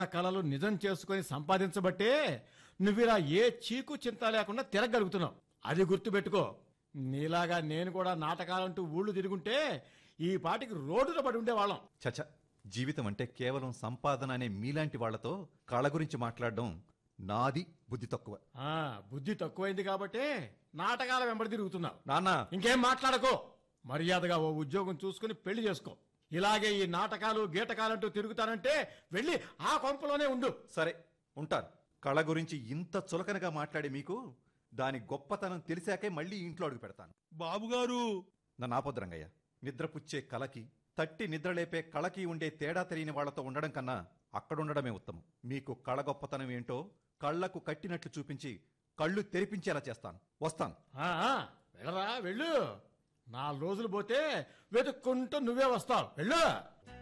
కళలు నిజం చేసుకొని సంపాదించబట్టే నువ్విలా ఏ చీకు చింత లేకుండా తిరగలుగుతున్నావు అది గుర్తుపెట్టుకో నీలాగా నేను కూడా నాటకాలంటూ ఊళ్ళు తిరుగుంటే ఈ పాటికి రోడ్డున పడి ఉండేవాళ్ళం చచ జీవితం అంటే కేవలం సంపాదన అనే మీలాంటి వాళ్లతో కళ గురించి మాట్లాడడం నాది బుద్ధి తక్కువ ఆ బుద్ధి తక్కువైంది కాబట్టే నాటకాల వెంబడి తిరుగుతున్నావు నాన్న ఇంకేం మాట్లాడకో మర్యాదగా ఓ ఉద్యోగం చూసుకుని పెళ్లి చేసుకో ఇలాగే ఈ నాటకాలు గీటకాలంటూ తిరుగుతానంటే వెళ్ళి ఆ కొంపలోనే ఉండు సరే ఉంటాను కళ గురించి ఇంత చులకనగా మాట్లాడే మీకు దాని గొప్పతనం తెలిసాకే మళ్ళీ ఇంట్లో అడుగు పెడతాను బాబుగారు నన్ను ఆపొద్దురంగయ్య నిద్రపుచ్చే కళకి తట్టి నిద్రలేపే కళకి ఉండే తేడా తెలియని వాళ్లతో ఉండడం కన్నా అక్కడుండడమే ఉత్తమం మీకు కళ గొప్పతనం ఏంటో కళ్లకు కట్టినట్లు చూపించి కళ్ళు తెరిపించేలా చేస్తాను వస్తాను ఆ, ఆ, వెళ్ళరా వెళ్ళు నాలుగు రోజులు పోతే వెతుక్కుంటూ నువ్వే వస్తావు వెళ్ళు